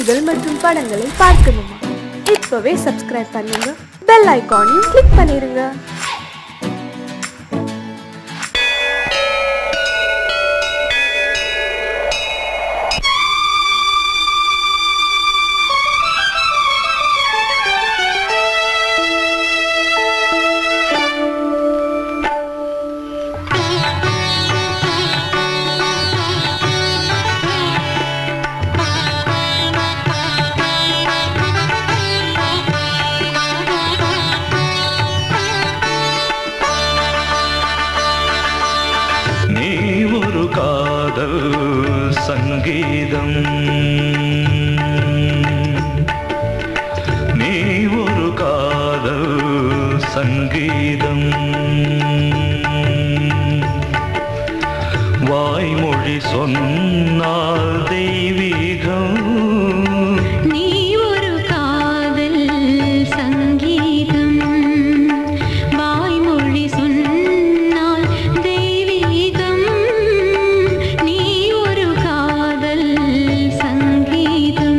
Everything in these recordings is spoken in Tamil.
பாடல்கள் மற்றும் படங்களை பார்க்கணுமா இப்பவே சப்ஸ்கிரைப் பண்ணுங்க பெல் ஐகானையும் கிளிக் பண்ணிருங்க நீ ஒரு காதல் சங்கீதம் நீ ஒரு காதல் சங்கீதம் வாய்மொழி சொன்னால் தெய்வீகம் நீ ஒரு காதல் சங்கீதம் வாய்மொழி சொன்னால் தெய்வீகம் நீ ஒரு காதல் சங்கீதம்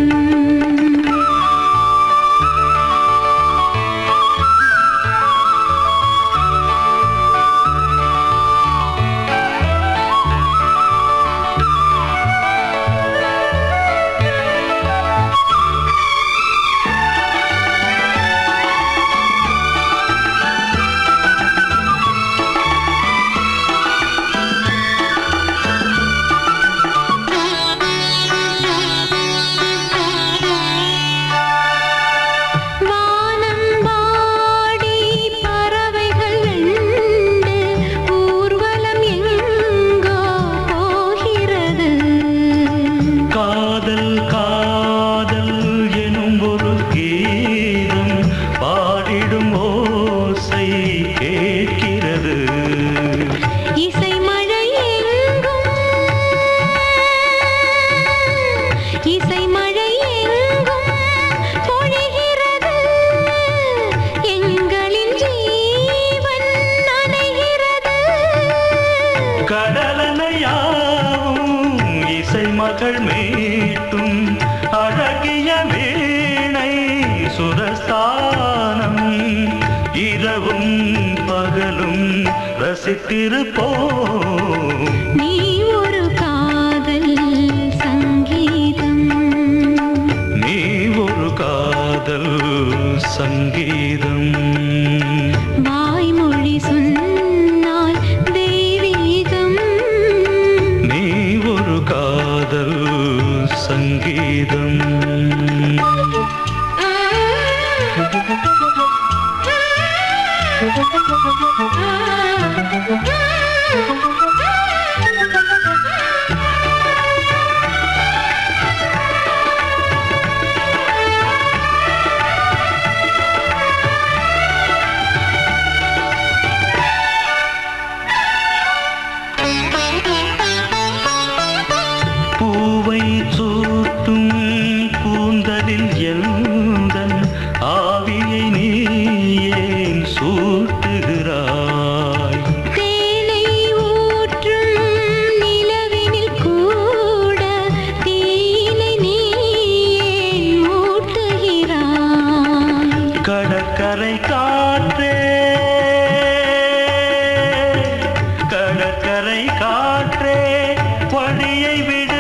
வானம்பாடி பறவைகள் வெண்டு ஊர்வலம் எங்கோ போகிறது காதல் காதல் எனும் ஒரு கீதம் பாடிடும் ஓசை கேட்கிறது இசை மழை எங்கும் இசை மழை எங்கும் பொழிகிறது எங்களின் ஜீவன் நனைகிறது கடலனையாவும் இசை மகள் மீட்டும் அழகிய வீணை சுரஸ்தானம் இரவும் பகலும் ரசித்திருப்போம் நீ ஒரு காதல் சங்கீதம் நீ ஒரு காதல் சங்கீதம் வாய்மொழி சொன்னால் தெய்வீகம் நீ ஒரு காதல் சங்கீதம் பூவை சூட்டும் கூந்தலில் எந்தன் ஆவியை நீ ஏன் சூட்டுகிறாய் தேனை ஊற்றும் நிலவினில் கூட தீனை நீ ஏன் மூட்டுகிறாய் கடற்கரை காற்றே கடற்கரை காற்றே வழியை விடு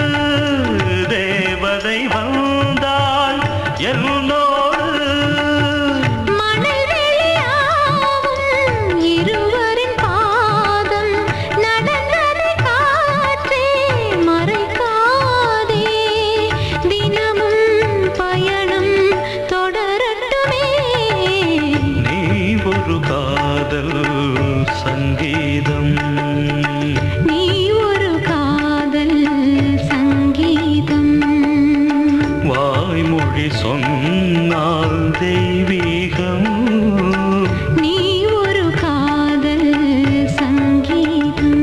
தேவதை வந்தால் என்னோடு மணல் வெளியாகும் இருவரின் பாதம் நடந்ததை காற்றே மறைக்காதே தினமும் பயணம் தொடரட்டுமே நீ ஒரு காதல் சங்கீதம் நீ ஒரு காதல் சங்கீதம் வாய்மொழி சொன்னால் தெய்வீகம் நீ ஒரு காதல் சங்கீதம்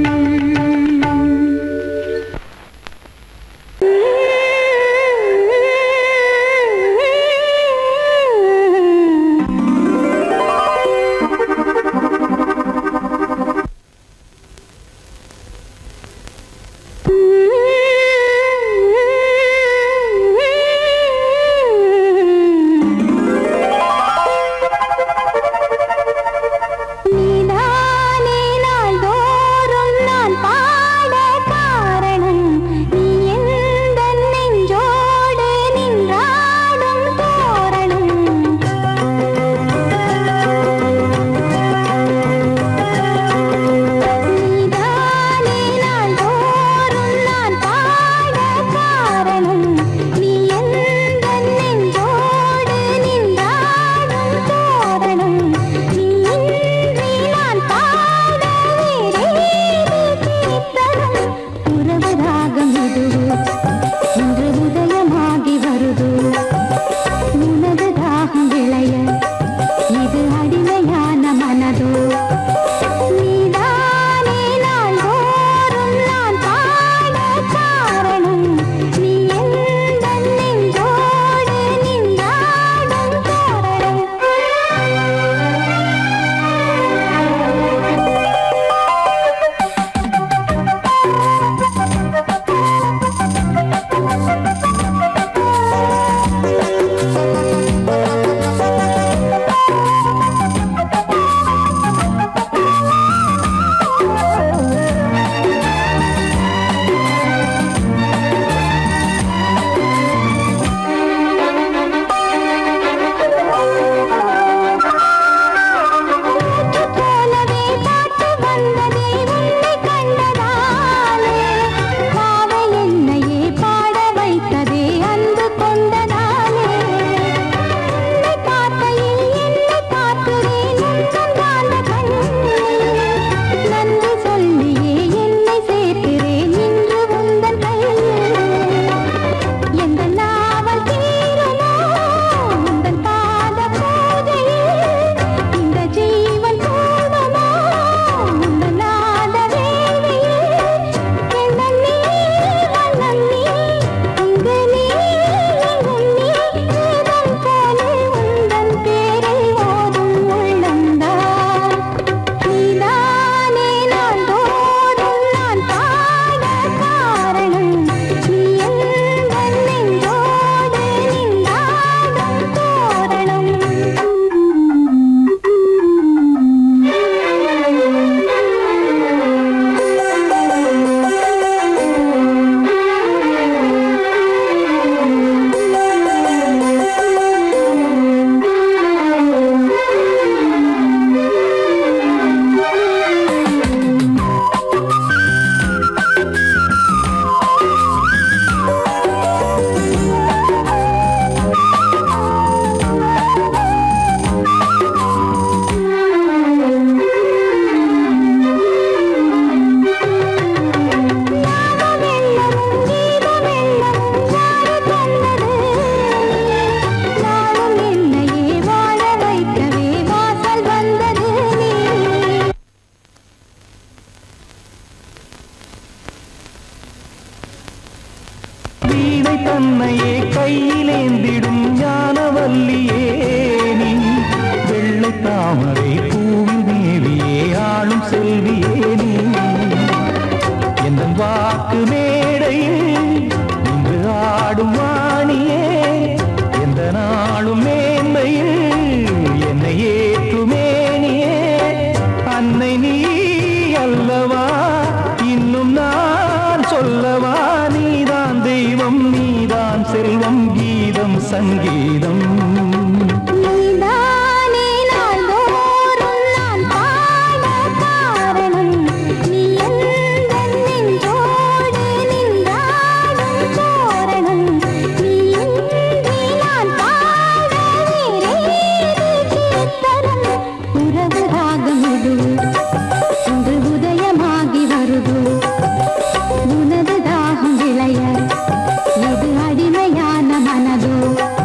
கையிலேந்திடும் ஞானவல்லியே நீ வெள்ளை தாமரை பூவில் தேவியே ஆளும் செல்வியே நீ எந்த வாக்கு மேடையில் இன்று ஆடும் வாணியே எந்த நாளும் மேன்மையில் என்னை ஏற்றுமேனியே அன்னை நீ அல்லவா இன்னும் நான் சொல்லவா நீதான் தெய்வம் நீதான் செல்வம் கீதம் சங்கீதம் நீதானே நாள்தோறும் நான் பாட காரணம் நீ எந்தன் நெஞ்சோடு நின்றாடும் தோரணம் நீ இன்றி நான் பாட வேறேது கீர்த்தனம் உறவு ராகம் இது இன்று உதயமாகி வருது உனது தாகம் விளைய இது அடிமையான மனதோ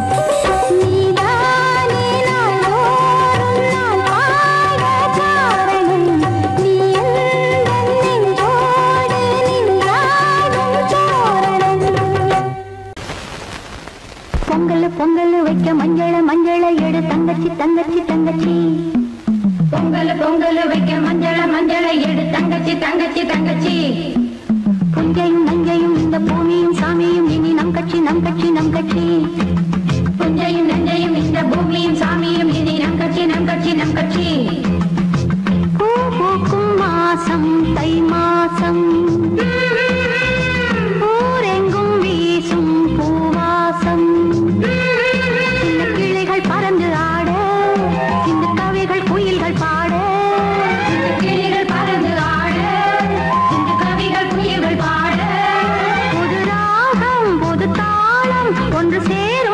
நீதானே நாள்தோறும் நான் பாட காரணம் நீ எந்தன் நெஞ்சோடு நின்றாடும் தோரணம் பொங்கல் பொங்கல் வைக்க மஞ்சள மஞ்சள எடு தங்கச்சி தங்கச்சி தங்கச்சி பொங்கல் பொங்கல் வைக்க மஞ்சள மஞ்சள எடு தங்கச்சி தங்கச்சி தங்கச்சி புஞ்சையும் நஞ்சையும் இந்த பூமியும் சாமியும் இனி நம் கட்சி நம் கட்சி நம் கட்சி புஞ்சையும் நஞ்சையும் இந்த பூமியும் சாமியும் இனி நம் கட்சி நம் கட்சி நம் கட்சி பூ பூக்கும் மாசம் தை மாசம் ஊரெங்கும் வீசும் பூவாசம் சின்ன கிளிகள் பறந்து ஆட சின்ன கவிகள் குயில்கள் பாட சின்ன கிளிகள் பறந்து ஆட சின்ன கவிகள் குயில்கள் பாட புது ராகம் புது தாளம் ஒன்று சேர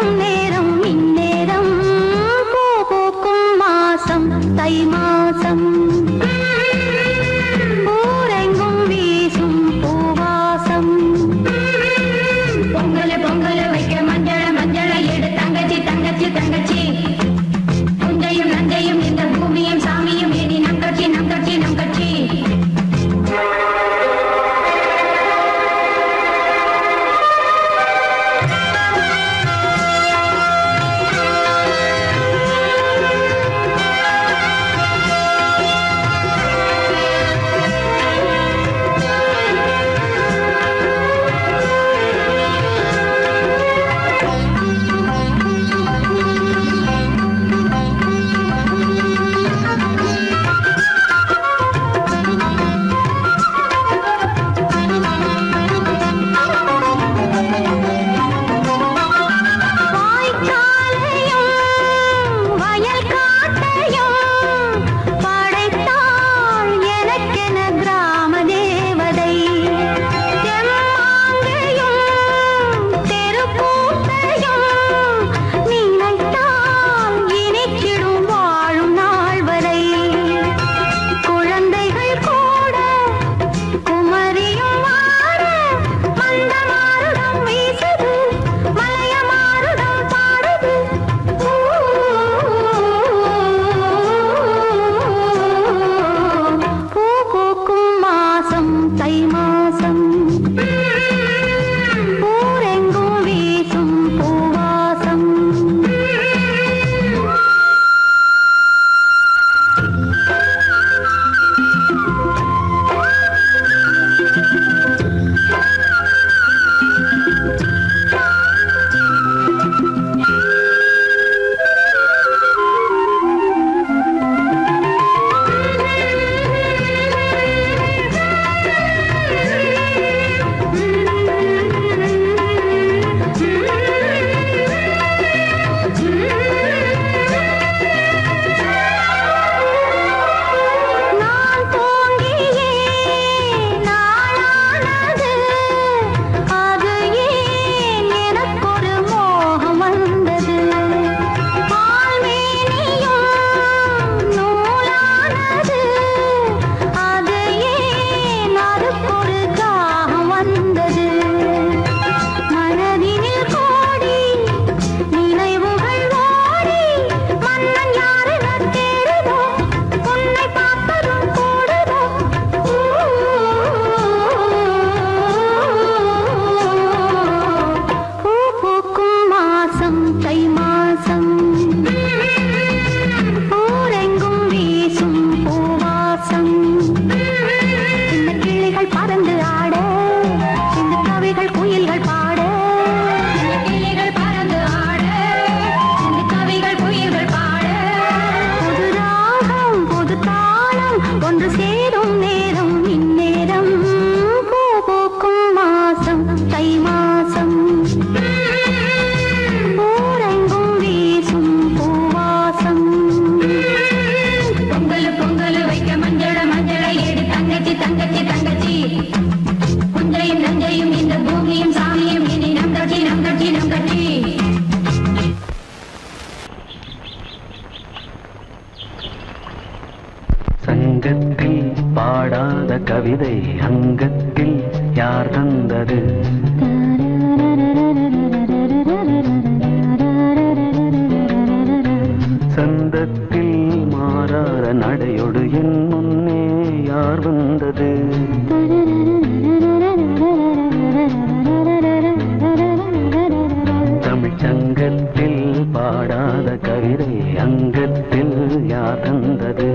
கவிதை அங்கத்தில் யார் தந்தது சந்தத்தில் மாறாத நடையொடு என் முன்னே யார் வந்தது தமிழ்ச் சங்கத்தில் பாடாத கவிதை அங்கத்தில் யார் தந்தது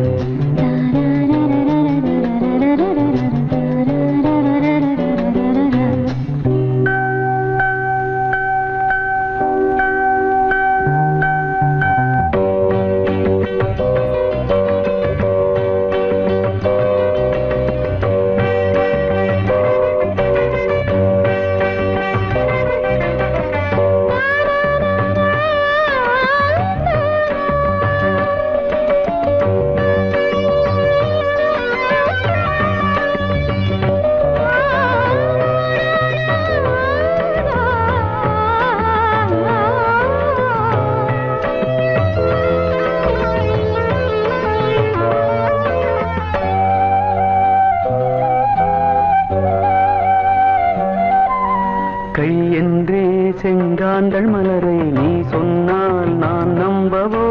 கை என்றே செங்காந்தள் மலரை நீ சொன்னால் நான் நம்பவோ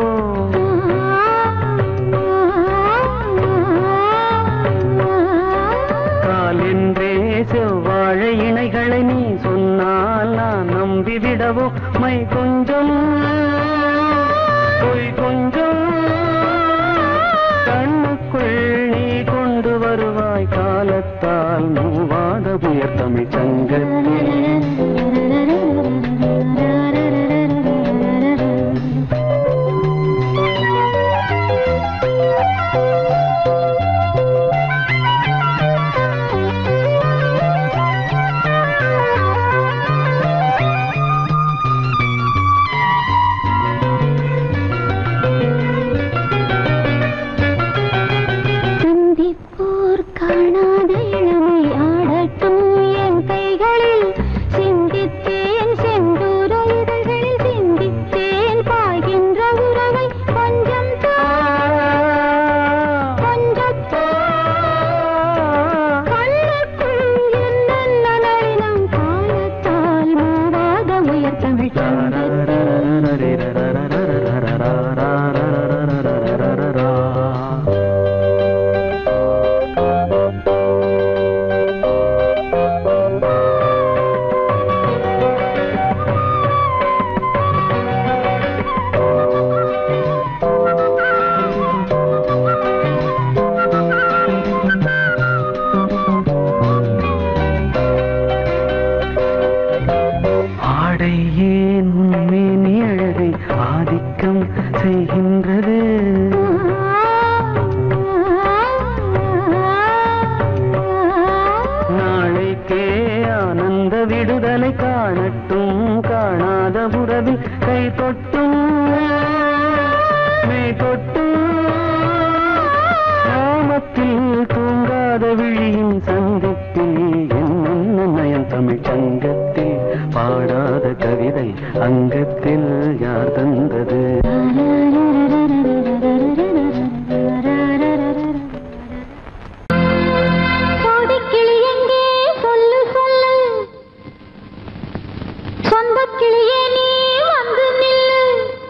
கால் என்றே செவ்வாழை இணைகளை நீ சொன்னால் நான் நம்பிவிடவோ மை கொஞ்சம் பொய் கொஞ்சம் கண்ணுக்குள் நீ கொண்டு வருவாய் காலத்தால் மூவாத புயர் தமிழ் சங்கத்தில் சிந்திப்போர் காணாத இளமை ஆடட்டும் என் கைகளில் சிந்தித்தேன் செந்தூர இதழ்களில் சிந்தித்தேன் பாய்கின்ற உறவை கொஞ்சம் தா, கொஞ்சம் தா. கண்ணுக்குள் என்னென்ன நளினம் காலத்தால் மூவாத உயர் தமிழ் சங்கத்தில் ஆடை ஏன் உண்மேனி அழகை ஆதிக்கம் செய்கின்றது நாளைக்கே ஆனந்த விடுதலை காணட்டும் காணாத உறவில் கை தொட்டும் மெய் தொட்டும் நாமத்தில் தூங்காத விழியின் சந்திப்பில் என்ன நயம் தமிழ் சங்கத்தில் பாடாத கவிதை அங்கத்தில் யார் தந்தது கோடிக்கிளி எங்கே சொல்லு சொல்லு சொந்தக் கிளியே நீ வந்து நில்லு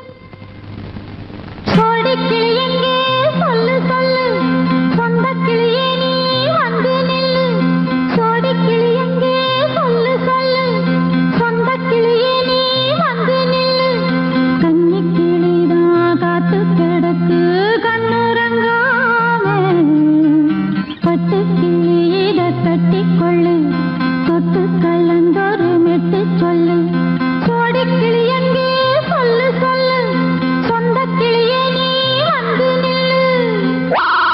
கோடிக்கிளி எங்கே சொல்லு சொல்லு சொந்தக் கிளியே நீ வந்து நில்லு கோடிக்கிளி எங்கே சொல்லு சொல்லு சொந்தக் கிளியே நீ வந்து நில்லு கன்னிக் கிளிதான் காத்து கிடக்கு கண்ணுறங்காம பட்டு கிளியிட கட்டிக்கொள்ளு தொட்டு கலந்தொரு மெட்டு சொல்லு சோடி கிளி எங்கே சொல்லு சொல்லு சொந்த கிளியே நீ வந்து நில்லு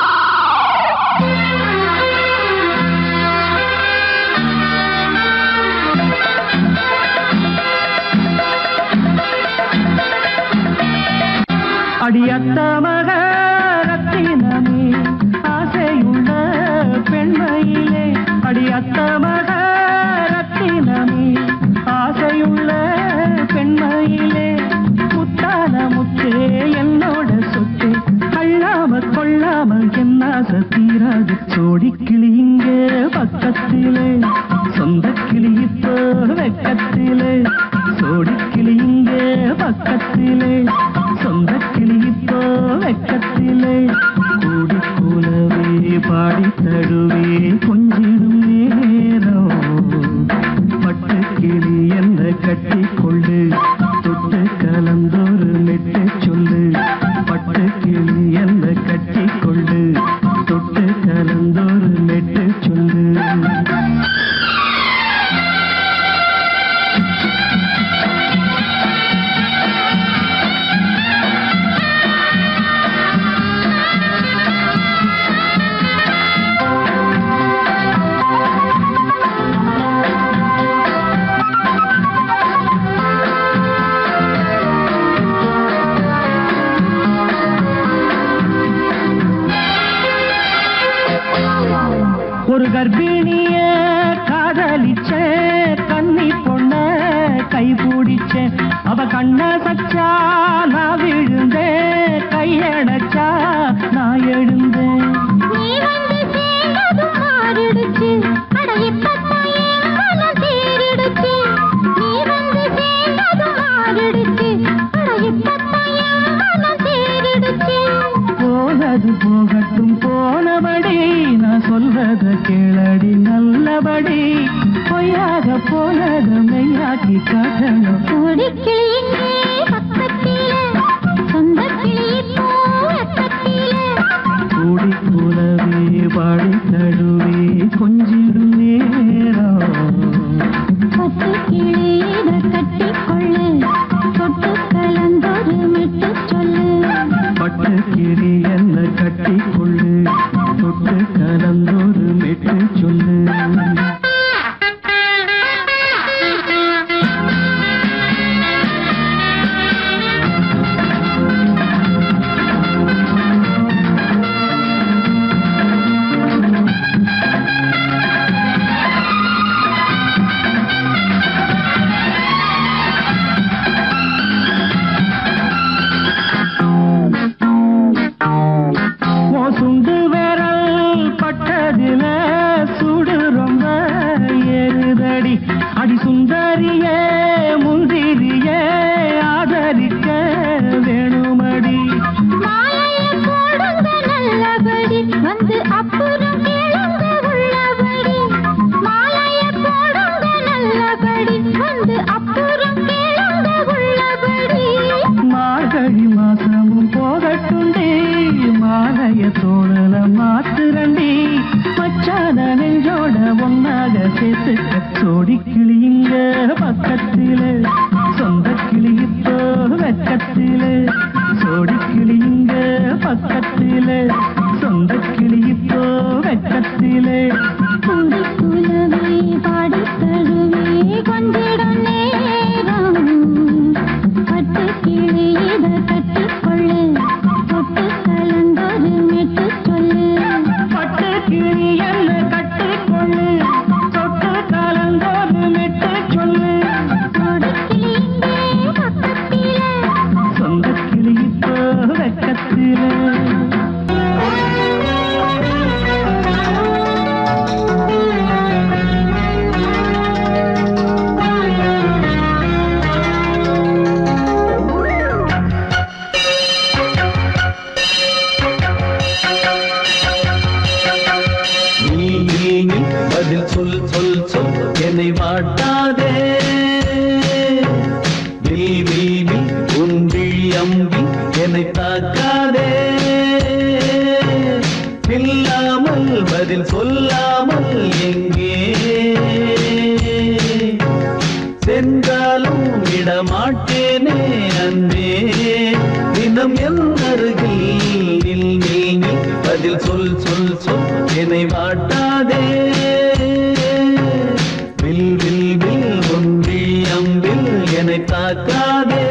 அடியத்த மக ரத்தினமே ஆசையுள்ள பெண்மையிலே அடியத்த மக ரத்தினமே ஆசையுள்ள பெண்மையிலே முத்தான முத்தே என்னோட சொத்து அள்ளாம கொள்ளாம என்ன தீராது சோடிக்கிளி இங்கே பக்கத்திலே சொந்த கிளி இப்போ வெக்கத்திலே கூடி கூலவே பாடி தழுவே கொஞ்சிடும் நேரம் பட்டு கிளி என்ன கட்டி கொண்டு தொட்டு கலந்தொரு மெட்டு சொல்லு பட்டு கிளி என்ன கட்டி கொண்டு தொட்டு கலந்தொரு மெட்டு சொல்லு ஒரு கர்ப்பிணிய காதலிச்ச கன்னி பொண்ண கை பிடிச்ச அவ கண்ண சச்சா நான் விழுந்தேன் கையடைச்சா நான் எழுந்தேன் நீ வந்து சேர்ந்ததும் மாறிடுச்சு அட இப்பத்தான் என் மனம் தேறிடுச்சு நீ வந்து சேர்ந்ததும் மாறிடுச்சு அட இப்பத்தான் என் மனம் தேறிடுச்சு போனது போகட்டும் போனபடி நான் சொல்றத கேளடி நல்லபடி பொய்யாக போனது மெய்யாக்கி காட்டணும் கொடிக்கிளி இங்கே பக்கத்திலே சொந்த கிளி இப்போ வெக்கத்திலே கூடி கூலவே பாடி தழுவே கொஞ்சிடும் நேரம் பட்டு கிளியிட கட்டிக்கொள்ளு தொட்டு கலந்தொரு மெட்டு சொல்லு பட்டு கிளி என்ன கட்டி கொள்ளு தொட்டு கலந்தொரு மெட்டு சொல்லு ஓ சுண்டு விரல் பட்டதில சுடு ரொம்ப ஏறுதடி அடி சுந்தரியே முந்திரியே ஆதரிக்க வேணுமடி மாலையை போடுங்க நல்லபடி வந்து அப்புறம் கேளுங்க உள்ளபடி மாலையை போடுங்க நல்லபடி வந்து அப்புறம் கேளுங்க உள்ளபடி மார்கழி மாசமும் போகட்டுண்டி மாலைய தோழல மாத்துரண்டி மச்சான நெஞ்சோட ஒன்னாக சேர்த்துக்க சோடி கிளியுங்க பக்கத்திலே சொந்த கிளி இப்போ வெக்கத்திலே சோடி கிளியுங்க பக்கத்திலே சொந்த கிளி இப்போ வெக்கத்திலே கூடி குலவே பாடி தழுவே கொஞ்சிடும் நேரம் பட்டு கிளியிட கட்டிக்கொள்ளு தொட்டு கலந்தொரு மெட்டு சொல்லு பட்டு கிளி என்ன கட்டிக்கொள்ளு தொட்டு கலந்தோடு மெட்டு சொல்லு கொடிக்கிளி இங்கே பக்கத்திலே சொந்த கிளி இப்போ வெக்கத்திலே நீ நீ நீ பதில் சொல் சொல் சொல் என்னை வாட்டாதே நீ நீ நீ உன் விழி அம்பி என்னை தாக்காதே இல்லாமல் பதில் சொல்லாமல் எங்கே சென்றாலும் விடமாட்டேனே அன்பே தினம் என் அருகில் நில் நில் நில் பதில் சொல் சொல் சொல் என்னை வாட்டாதே வில் வில் வில் ஒன்றி அம்பில் என்னை தாக்காதே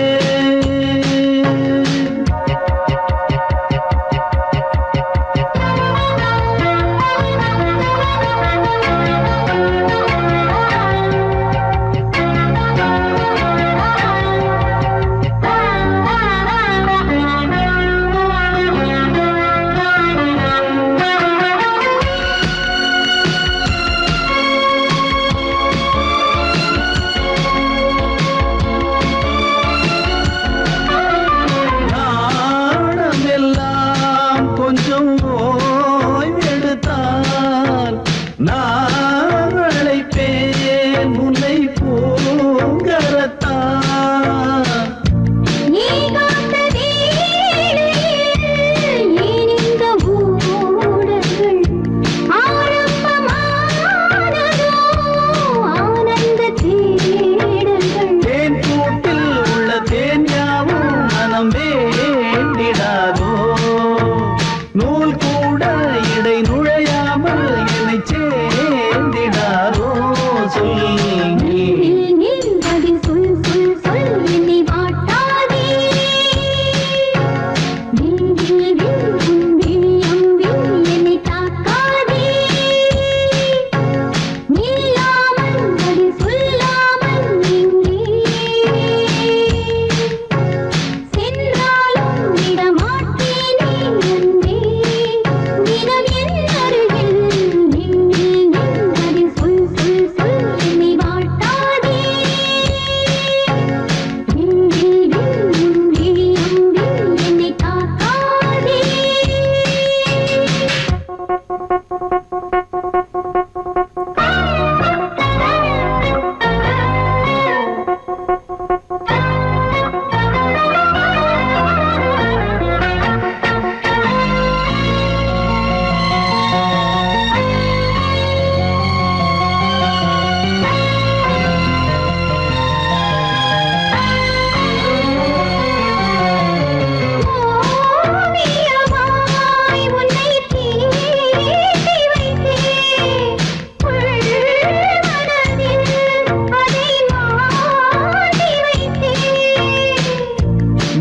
ஆ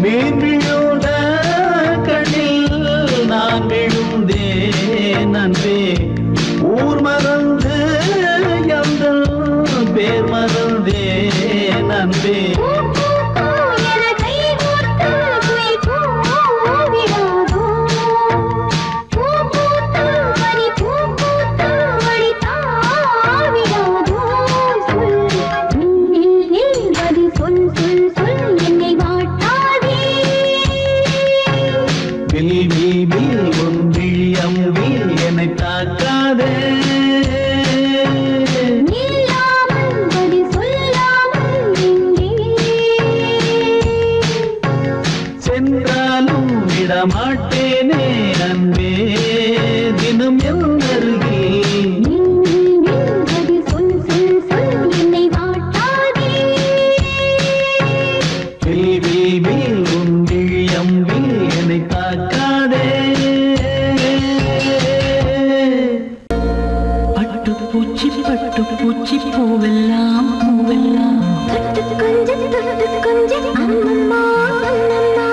மீன் விழுந்த கண்ணில் நான் விழுந்தேன் அன்பே ஊர் மறந்து எந்த பேர் மறந்தேன் அன்பே சொல் சொல் சொல் என்னை வாட்டாதே வில் வில் வில் உன் விழியம் வில் என்னை தாக்காதே நில்லாமல் பதில் சொல்லாமல் எங்கே சென்றாலும் விடமாட்டேனே அன்பே தினம் என் அருகில் நின் நின் பதில் சொல் சொல் சொல் என்னை வாட்டாதே வில் வில் வில் உன் விழியம் வில் என்னை தாக்காதே பட்டுப்பூச்சி பட்டுப்பூச்சி பூவெல்லாம் பூவெல்லாம் தொட்டு கொஞ்ச தொட்டு கொஞ்ச அம்மம்மா அம்மம்மா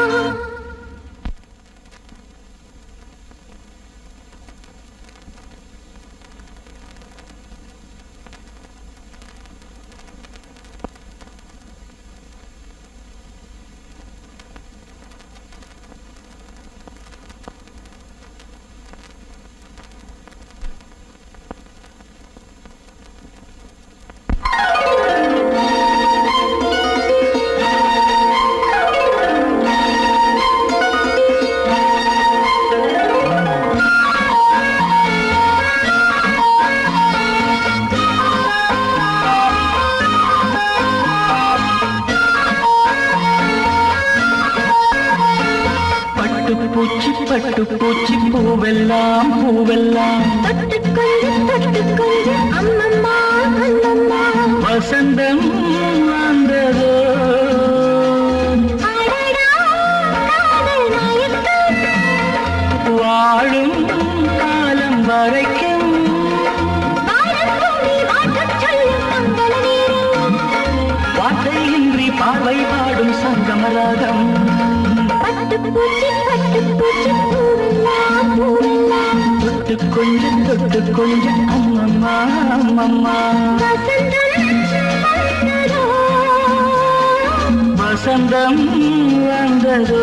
பட்டுப்பூச்சி பட்டுப்பூச்சி பூவெல்லாம் பூவெல்லாம் தொட்டு கொஞ்ச தொட்டு கொஞ்ச அம்மம்மா அம்மம்மா வசந்தம் வந்ததோ அடடா காதல் நாயக்கன் வாழும் காலம் வரைக்கும் வாழக்கூடி வாட்டச் சொல்லும் மங்கள நேரம் வார்த்தையின்றி பார்வை பாடும் சங்கமராகம் பட்டுப்பூச்சி பட்டுப்பூச்சி பூவெல்லாம் பூவெல்லாம் தொட்டு கொஞ்சம் தொட்டு கொஞ்சம் அம்மம்மா அம்மம்மா வசந்தம் வந்ததோ வசந்தம் வந்ததோ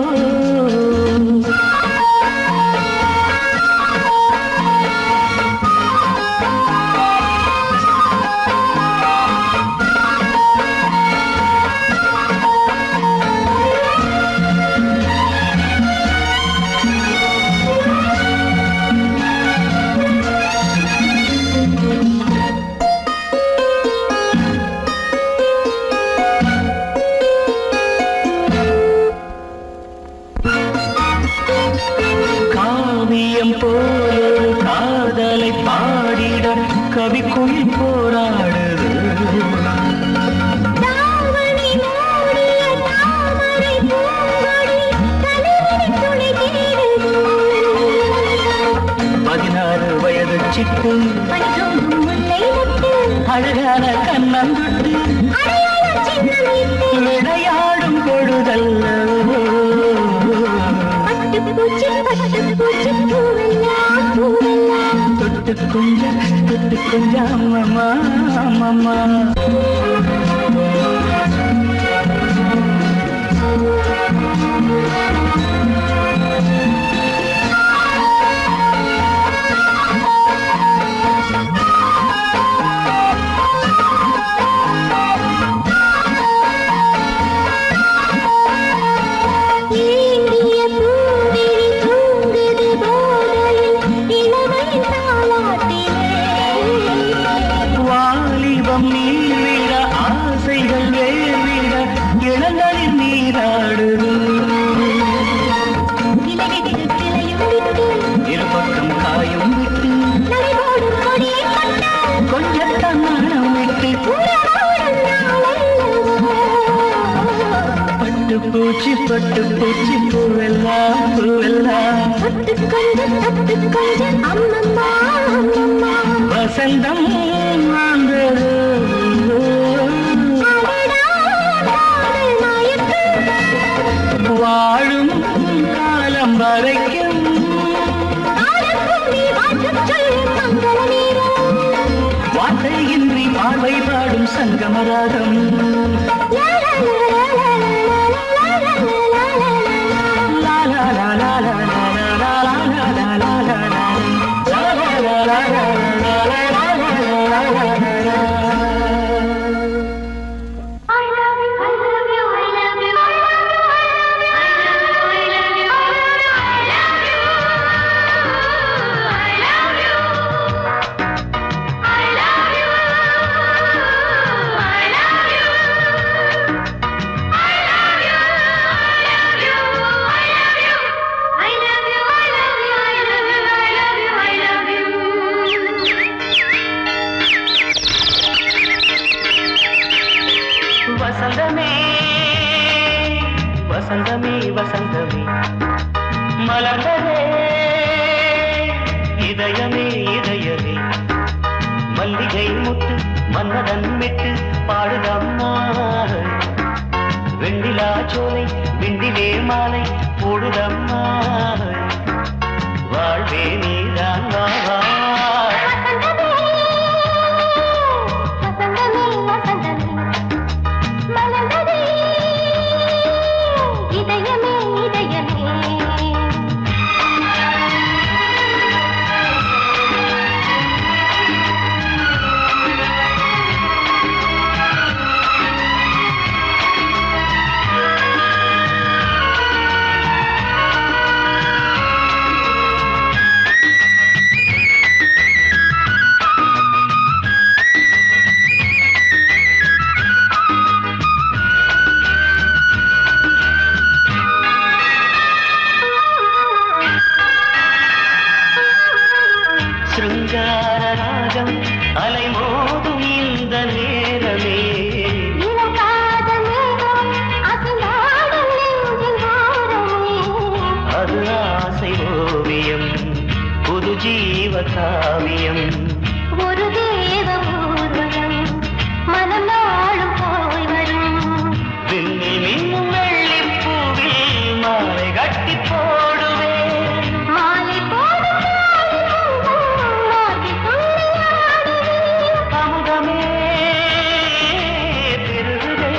காவியம் போல காதலை பாடிட கவிக்குயில் போராடுது தாவணி மூடிய தாமரை பூங்கொடி தலைவலி துணை தேடுது. பதினாறு வயது சிட்டு பனிதூங்கும் முல்லை மொட்டு, அழகான கண்ணந்தொட்டு அடையாள சின்னம் இட்டு, விளையாடும் பொழுதல்லவோ பட்டுப்பூச்சி பட்டுப்பூச்சி பூவெல்லாம் பூவெல்லாம் தொட்டு கொஞ்சம் தொட்டு கொஞ்சம் அம்மம்மா அம்மம்மா ஏங்கிய பூவிழி தூங்குது போதையில் இளமையின் தாலாட்டிலே வாலிபம் நீர்விட ஆசைகள் வேர்விட இளங்களில் நீராடுது இலைவிட்டு கிளையும் விட்டு இருபக்கம் காயும் விட்டு நடைபோடும் கொடியை கண்டு கொஞ்சம் தன்னாடம் விட்டு உறவோடும் நாளல்லவோ. பட்டு பூச்சி பட்டு பூச்சி பூவெல்லாம் பூவெல்லாம் தொட்டு கொஞ்சம் தொட்டு கொஞ்சம் அம்மம்மா அம்மம்மா வசந்தம் வந்தது அடடா காதல் நாயக்கன் ராகம் லா லா லா லா லா லா லா லா லா லா லா லா லா. லா லா லா லா லா லா லா லா லா லா லா லா. வசந்தமே வசந்தமே வசந்தமே மலர்ந்ததே இதயமே இதயமே மல்லிகை முத்து மன்னதன் விட்டு பாடுதம்மா வெண்ணிலா சோலை விண்டிலே மாலை போடுதம்மா வாழ்வே நீதான் வா வா. இதயமே இதயமே சிருங்கார ராகம் அலைமோதும் இந்த நேரமே இளம் காதல் மேகம் அசைந்தாடும் நெஞ்சின் ஓரமே அது ஆசை ஓவியம் புது ஜீவ காவியம் ஒரு தேவ ஊர்வலம் மனம் நாளும் போய் வரும் விண்ணில் மின்னும் வெள்ளிப் பூவில் மாலை கட்டி போடுவேன் மாலை போடும் மாற்றி துள்ளியாடுவேன் அமுதமே பெருகுதே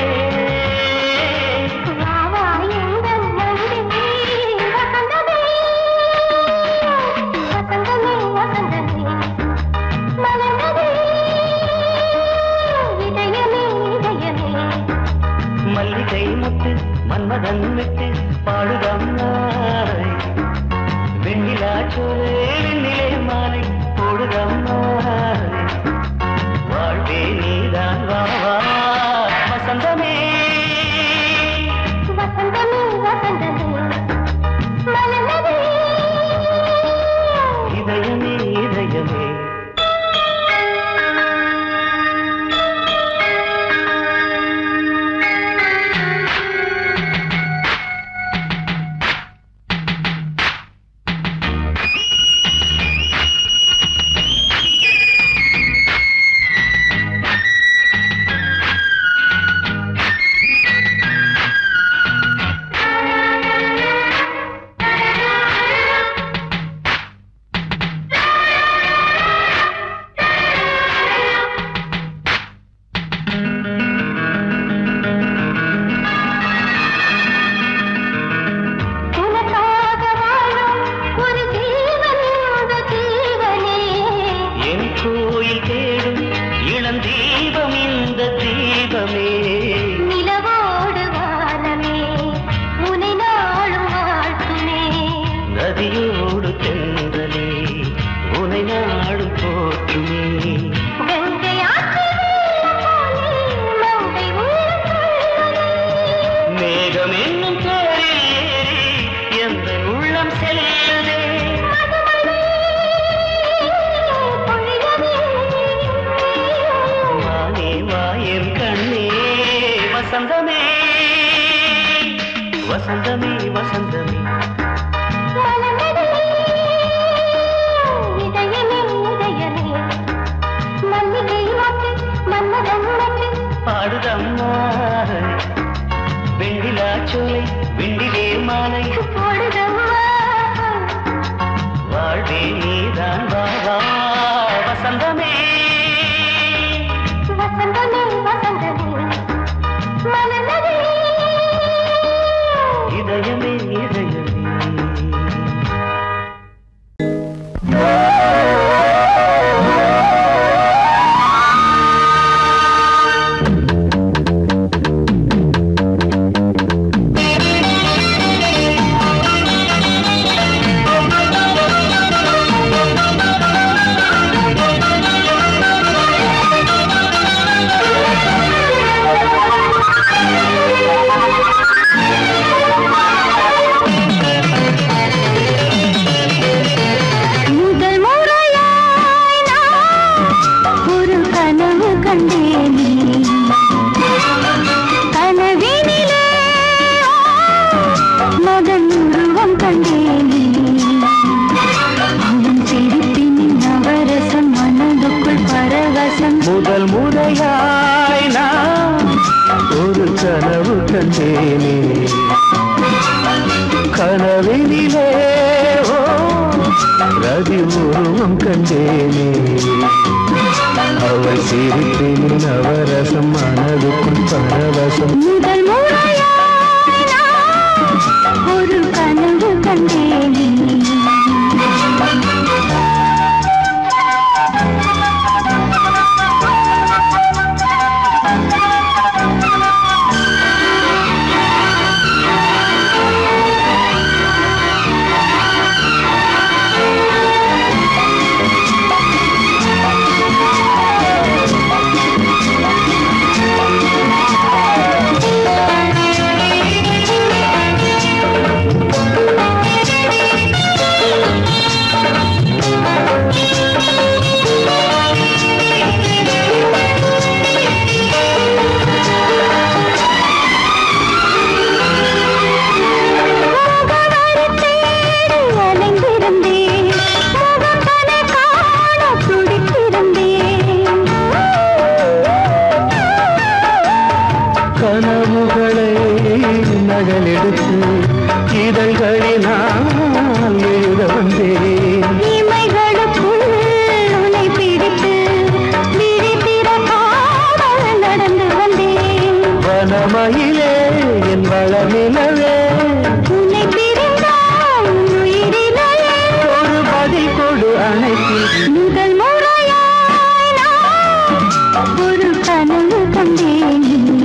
வா வா எங்கள் நந்தினி வசந்தமே வசந்தமே வசந்தமே மலர்ந்ததே இதயமே இதயமே மல்லிகை முத்து மன்மதன் விட்டு பாடுதம்மா வெண்ணிலா சோலே வெண்ணிலே மாலை போடுதம்மா வாழ்வே நீதான் வா வா வசந்தமே வசந்தமே வசந்தமே மலர்ந்ததே இதயமே இதயமே உனக்காக வாழும் ஒரு ஜீவன் இந்த ஜீவனே என் கோயில் தேடும் இளம் தீபம் இந்த தீபமே நிலவோடு வானமே உனை நாளும் வாழ்த்துமே நதியோடு தென்றலே உனை நாடும் போற்றுமே கங்கை ஆற்று வெள்ளம் போலே மங்கை உள்ளம் துள்ளுதே. மேகம் என்னும் தேரில் ஏறி எந்த உள்ளம் செல்லுதே மதுமழை பொழியவே. வானே வாயன் கண்ணே வசந்தமே வசந்தமே வசந்தமே மலர்ந்ததே இதயமே இதயமே மல்லிகை மொட்டு மன்மதன் மொட்டு பாடுதம்மா வெண்ணிலா சோலை விண்டிலே மாலை போடுதம்மா வாழ்வே நீதான் வா வா வசந்தமே வசந்தமே வசந்தமே மகன் உருவம் கண்டேனே அவன் சிரிப்பின் நவரசம் மனதுக்குள் பரவசம் முதல் முறையாய் நான் ஒரு கனவு கண்டேனே கனவினிலே ஓ ரதி உருவம் கண்டேனே அவள் சிரிப்பின் நவரசம் மனதுக்குள் பரவசம் முதல் முறையாய் நான் ஒரு கனவு கண்டேனே அலைந்திருந்தேன் முகம் தன காண துடித்திருந்தேன் கனவுகளை நகலெடுத்து இதழ்களினால் எழுத வந்தேன் இமைகளுக்குள் உன்னை பிடித்து விழித்திறக்காமல் நடந்து வந்தேன் வனமயிலே என் வளநிலவே உன்னை பிரிந்தால் உயிரினையே ஒரு பதில் கொடு அணைத்தி முதல் முறையாய் நான் ஒரு கனவு கண்டேன்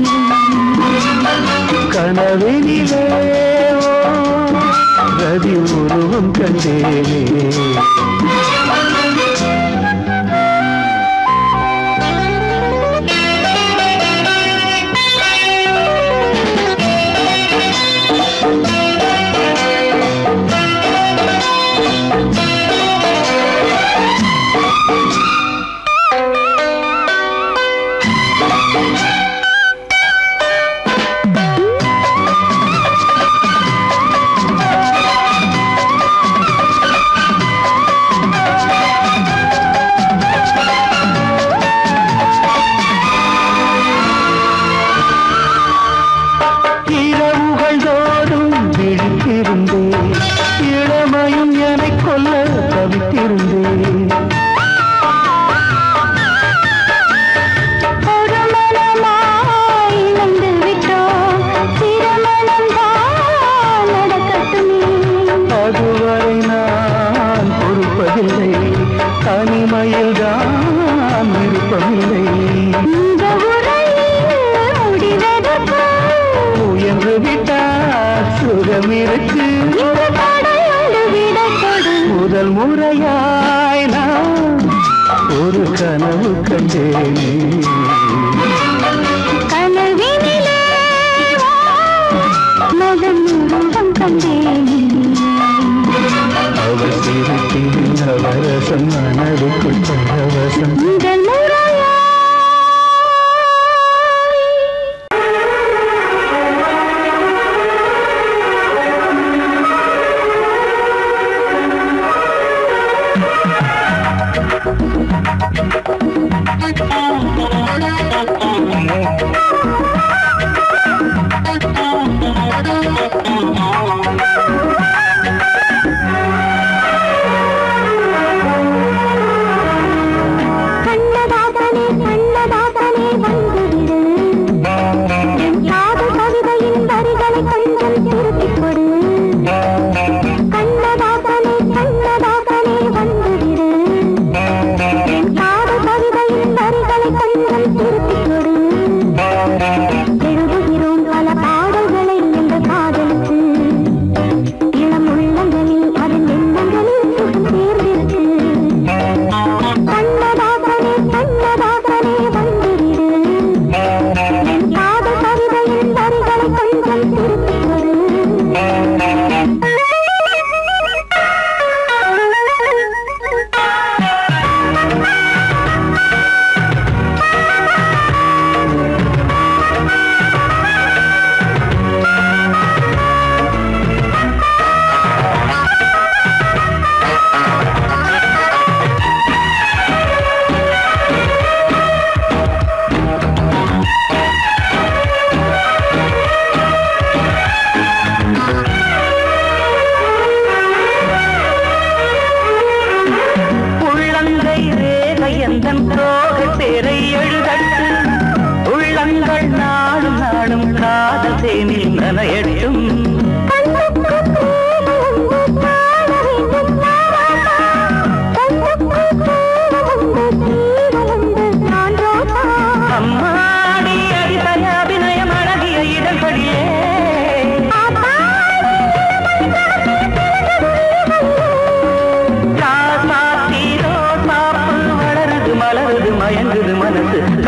கனவினிலே ஓ, ரதி உருவம் கண்டேனே இரவுகள் தோறும் விழித்திருந்தேன் இளமையும் என்னை கொல்ல தவித்திருந்தேன் ஒரு மனமாய் இணைந்து விட்டோம் திருமணம் தான் நடக்கட்டுமே அதுவரை நான் பொறுப்பதில்லை தனிமையில் தான் விருப்பமில்லை இந்த உரையில் முடிவதற்கு முயன்று விட்டால் சுகம் இருக்கு இந்த தடையோடு விடை கொடு முதல் முறையாய் நான் ஒரு கனவு கண்டேனே கனவினிலே வா, மகன் உருவம் கண்டேனே அவள் சிரிப்பின் அவரசம் மனதுக்குள் பரவசம் முதல் முறையாய் கண்ணதாக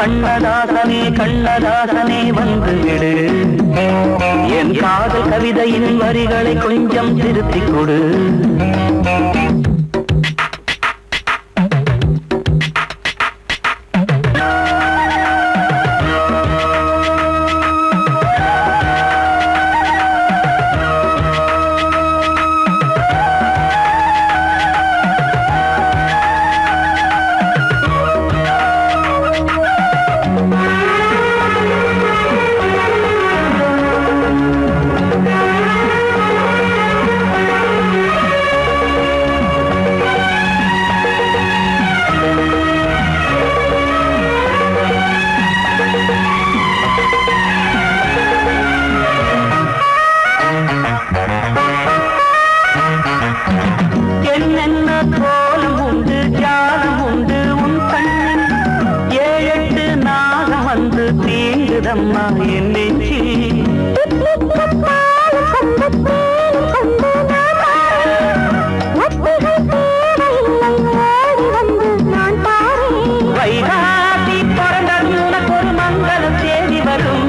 கண்ணதாசனே கண்ணதாசனே வந்து விடு என் காதல் கவிதையின் வரிகளை கொஞ்சம் திருத்திக் கொடு என்னென்ன கோலம் உண்டு ஜாலம் உண்டு உன் கண்ணில் ஏழெட்டு நாகம் வந்து தீங்குதம்மா என் நெஞ்சி வைகாசி பிறந்தது உனக்கு ஒரு மங்கள தேதி வரும்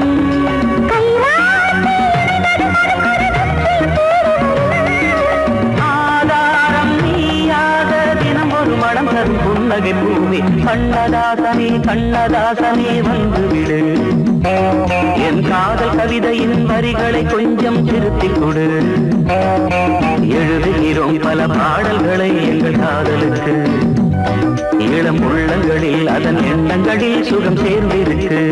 ஆதாரம் நீயாக தினம் ஒரு மனம் தரும் புன்னகை பூமி கண்ணதாசனே கண்ணதாசனே வந்து விடு என் காதல் கவிதையின் வரிகளை கொஞ்சம் திருத்திக் கொடு எழுதுகிறோம் பல பாடல்களை எங்கள் காதலுக்கு இளம் உள்ளங்களில் அதன் எண்ணங்களில் சுகம் சேர்ந்திருக்கு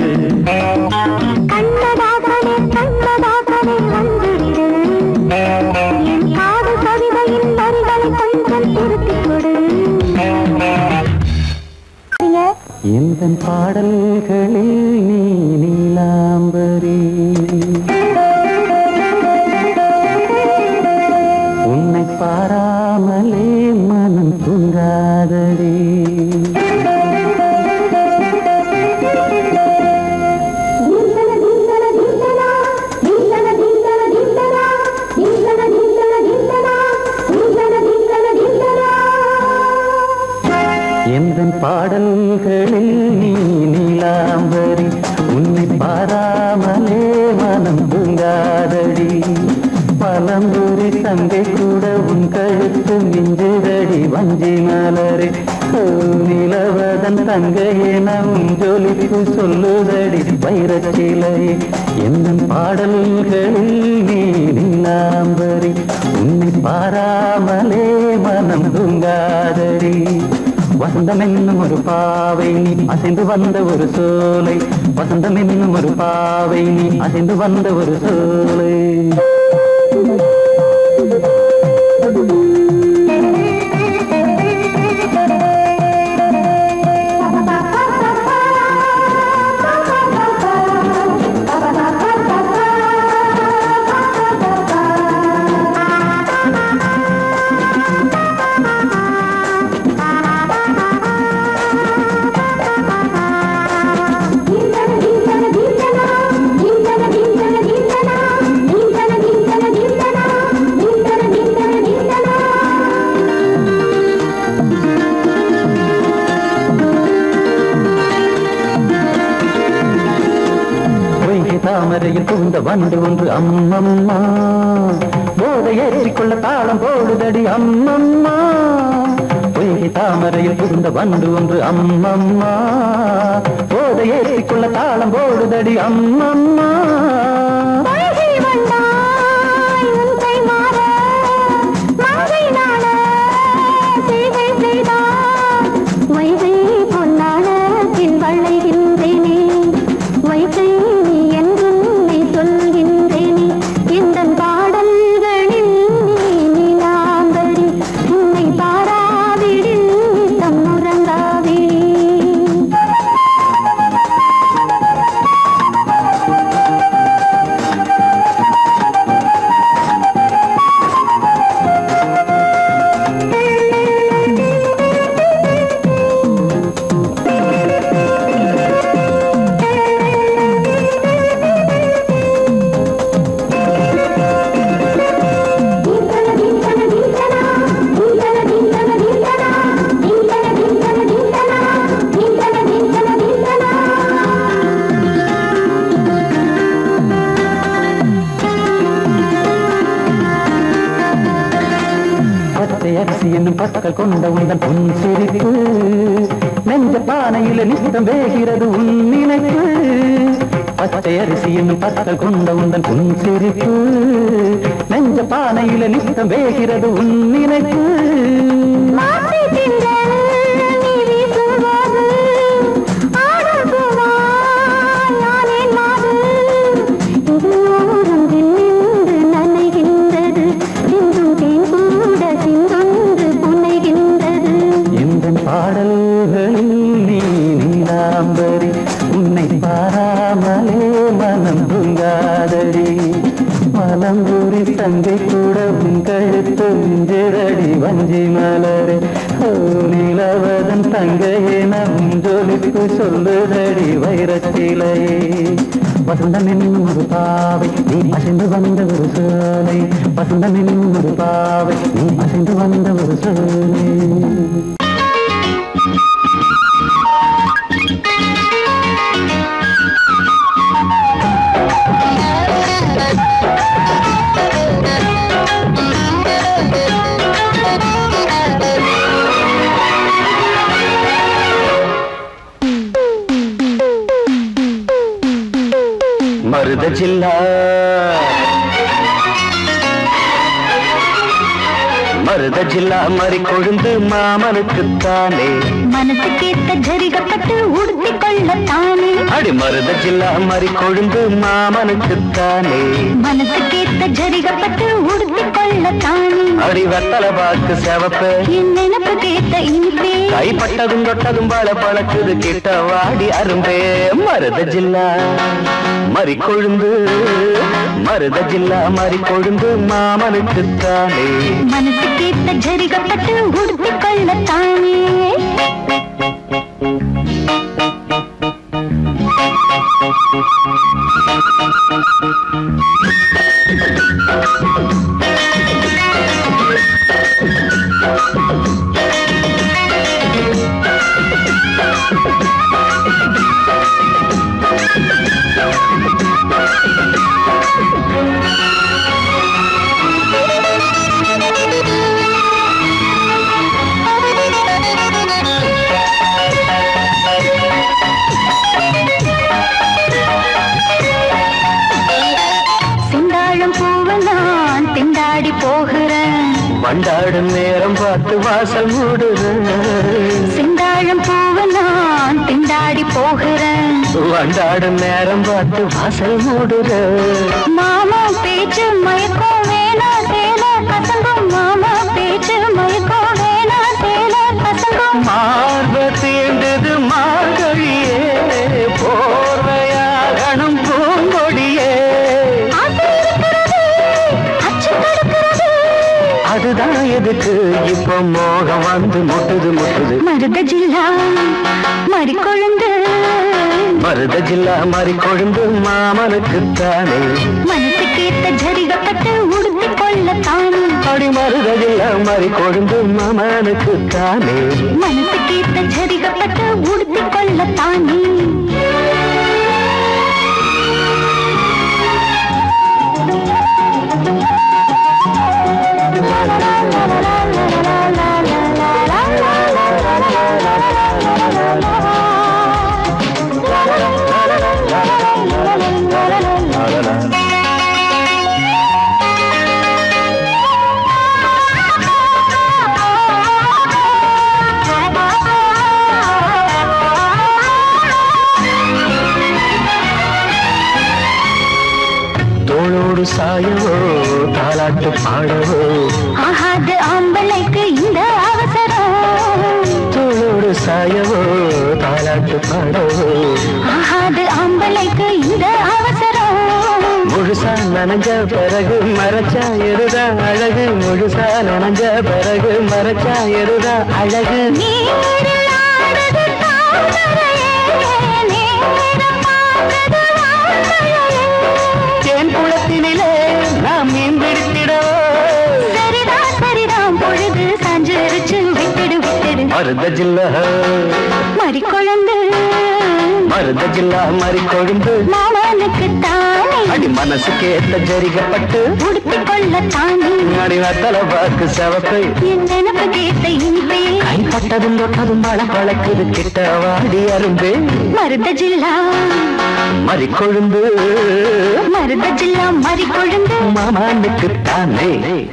கண்ணதாசனே கண்ணதாசனே வந்துவிடு என் காதல் கவிதையின் வரிகளை கொஞ்சம் திருத்திக் கொடு எந்த பாடல்களில் நீ நீலாம்பரி உன்னை பாராமலே மனம் தூங்காதடி தீந்தன தீந்தன தீந்தனா தீந்தன தீந்தன தீந்தனா தீந்தன தீந்தன தீந்தனா தீந்தன தீந்தன தீந்தனா எந்த பாடல்களில் நீ நீலாம்பரி உன்னை பாராமலே மனம் தூங்காதடி பலம்புரி தங்கை கூட உன் கழுத்து மிஞ்சுதடி வஞ்சி மலரே ஓ, நிலவதன் தங்கையே நம் ஜொலிப்பு சொல்லுதடி வைரச்சிலை எந்த பாடல்களில் நீ நீலாம்பரி உன்னை பாராமலே மனம் தூங்காதடி வசந்தம் என்னும் ஒரு பாவை நீ அசைந்து வந்த ஒரு சோலை வசந்தம் என்னும் ஒரு பாவை நீ அசைந்து வந்த ஒரு சோலை தீந்தன தீந்தன தீந்தனா தீந்தன தீந்தன தீந்தனா தீந்தன தீந்தன தீந்தனா தீந்தன தீந்தன தீந்தனா பொய்கை தாமரையில் புகுந்த வண்டு ஒன்று அம்மம்மா போதை ஏற்றிக்கொள்ள தாளம் போடுதடி அம்மம்மா பொய்கை தாமரையில் புகுந்த வண்டு ஒன்று அம்மம்மா போதை ஏற்றிக்கொள்ள தாளம் போடுதடி அம்மம்மா பழகி வந்தாய் உன் கை மாற மங்கை நாட சேவை செய்தாய் வைகை பொன்னாட பின் வளைகின்றேனே வைகை நீ என்றும் நீ சொல்கின்றேனே இந்த பாடல்களில் நீ நீலாம்பரி உன்னை பாராவிடில் தம் உறங்காவிடி ஆ அரிசி என்னும் பற்கள் கொண்ட உந்தன் பொன் சிரிப்பு நெஞ்ச பானையில நித்தம் வேகிறது உன் நினைப்பு பச்சை அரிசி என்னும் பற்கள் கொண்ட உந்தன் பொன் சிரிப்பு நெஞ்ச பானையில நித்தம் வேகிறது உன் நினைப்பு மாசி திங்கள் நீ வீசும்போது ஆடும் பூவாய் யானேன் மாது. இது ஓரம் நின்று நனைகின்றது சிந்தும் தேன் கூட சிந்தொன்று புனைகின்றது இந்த பாடல்களில் நீ நீலாம்பரி உன்னை பாராமலே மனம் தூங்காதடி மலம்பூரி தங்கை கூட உன் கழுத்து மிஞ்சரடி வஞ்சி மலரே ஓ நிலவதன் தங்கையே நம் ஜொலிப்பு சொல்லுதடி வைரச்சிலையே வசந்தம் என்னும் ஒரு பாவை நீ அசைந்து வந்த ஒரு சோலை வசந்தம் என்னும் ஒரு பாவை நீ அசைந்து வந்த ஒரு சோலை மருத ஜில்லா மருத ஜில்லா மறி கொழுந்து மாமனுக்குத்தானே மனசுக்கேத்த ஜரிகப்பட்டு உடுத்திக் கொள்ளத்தானே அடி மருத ஜில்லா மறி கொழுந்து மாமனுக்குத்தானே மனசுக்கேத்த ஜரிகப்பட்டு உடுத்திக் கொள்ளத்தானே அடி வெத்தல பாக்கு செவப்பு என் நினப்பு கேட்ட இனிப்பே கைப்பட்டதும் தொட்டதும் பல பழக்குது கிட்ட வாடி அரும்பே மருத ஜில்லா மறி கொழுந்து மருத ஜில்லா மறி கொழுந்து மாமனுக்குத்தானே மனசுக்கேத்த ஜரிகப்பட்டு உடுத்திக் கொள்ளத்தானே செந்தாழம் பூவை நான் திண்டாடி போகிறேன் வண்டாடும் நேரம் பார்த்து வாசல் மூடுது செந்தாழம் பூவை நான் திண்டாடி போகிறேன் வண்டாடும் நேரம் பார்த்து வாசல் மூடுது மாமா பேச்சு மயக்கம் வேணா சேல கசங்கும் மாமா பேச்சு மயக்கம் வேணா சேல கசங்கும் மார்ப தீண்டது மார்கழியே போர்வையாகணும் பூங்கொடியே ஆசை இருக்கிறது, அச்சு தடுக்கிறது. அதுதான் எதுக்கு இப்ப மோகம் வந்து முட்டுது முட்டுது மருத ஜில்லா மறிக்கொழுந்து மருத ஜில்லா மாறி கொழுந்து மாமனுக்குத்தானே மனசுக்கேத்த ஜரிகப்பட்டு உடுத்திக் கொள்ளத்தானே அடி மருத ஜில்லா மாறி கொழுந்து மாமனுக்குத்தானே மனசுக்கேத்த ஜரிகப்பட்டு உடுத்திக் கொள்ளத்தானே தோளோடு சாயவோ தாலாட்டு பாடவோ ஆகாது ஆம்பளைக்கு இந்த அவசரம் தோளோடு சாயவோ தாலாட்டு பாடவோ ஆகாது ஆம்பளைக்கு இந்த அவசரம் முழுசா நனைஞ்ச பிறகு மறைச்சா எருதா அழகு முழுசா நனைஞ்ச பிறகு மறைச்சா எருதா அழகு நீரில் ஆடுது தாமரையே, நேரம் பார்த்தது வான்மழையே. தேன் குளத்தினிலே நாம் மீன் பிடித்திடவோ சரிதான் சரிதான் பொழுது சாஞ்சிருச்சு விட்டுடு விட்டுடு மருத ஜில்ல மறிக்கொழுந்து மருத ஜில்லா மறி கொழுந்து மாமனுக்கு தானே அடி மனசுக்கு ஏத்த ஜரிகப்பட்டு உடுத்திக் கொள்ள தானே அடி வத்தல பாக்கு செவப்பை என் நினப்பு கேட்ட இனிப்பே கைப்பட்டதும் தொட்டதும் பழ பழக்குது கிட்ட வாடி அரும்பே மருத ஜில்லா மறி கொழுந்து மருத ஜில்லா மறி கொழுந்து மாமானுக்கு தானே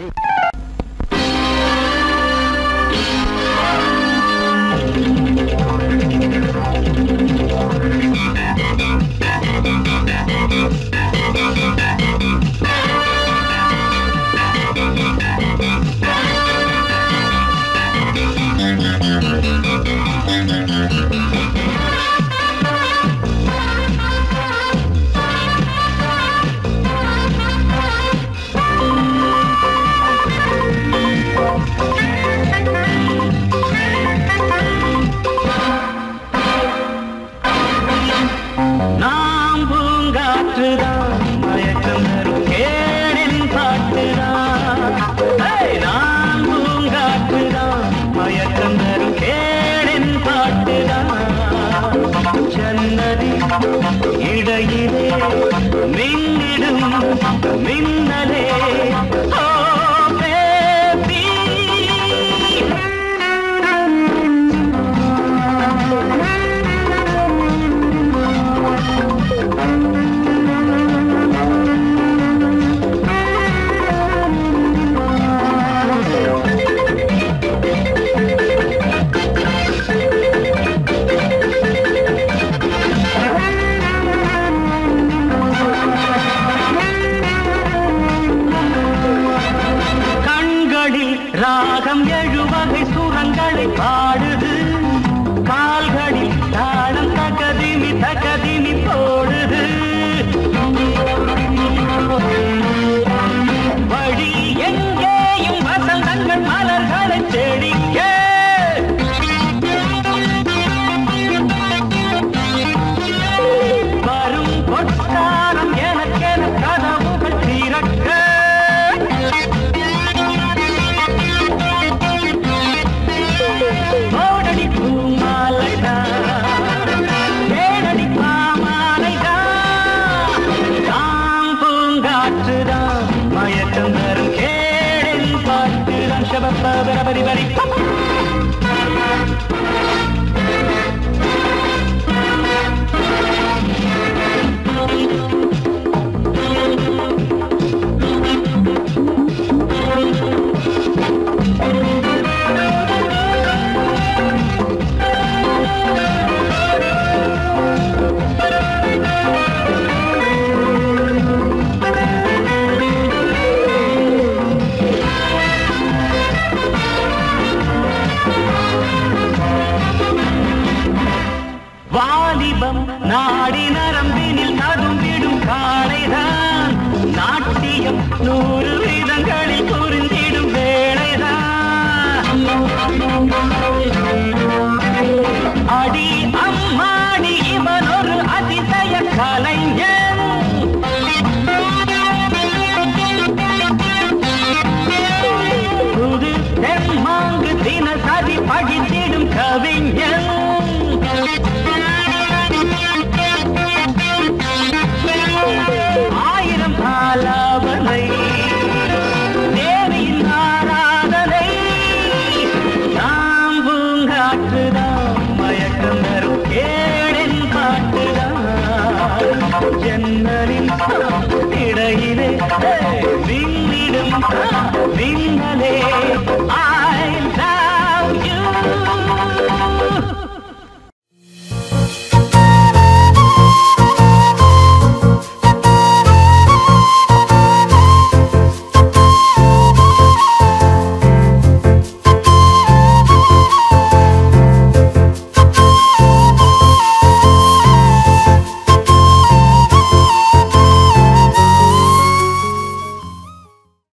நாம் பூங்காற்றுதான் மயக்கம் தரும் கேளின் பாட்டுதான் ஏய், நாம் பூங்காற்றுதான் மயக்கம் தரும் கேளின் பாட்டுதான் ஜன்னதி இடையிலே மின்னிடும் மின்னலே ஓ பேபி கண்களில் ராகம் எழுவகை சுரங்களை பாடுது கால்களில் தாளம் தகதிமி தகதிமி போடுது வழி எங்கேயும் வசந்தங்கள் மலர்களை செடிக்க வரும் பொற்காலம் எனக்கென கதவுகள் திறக்க ஓடடி பூமாலைதா ஏடடி பாமாலைதா தாம் பூங்காற்றுதா மயக்கம் தரும் கேடின் பாட்டுதான் ஷபப்ப பரபரி பரி வாலிபம் நாடி நரம்பினில் ததும்பிடும் காளைதான் நாட்டியம் நூறு விதங்கள்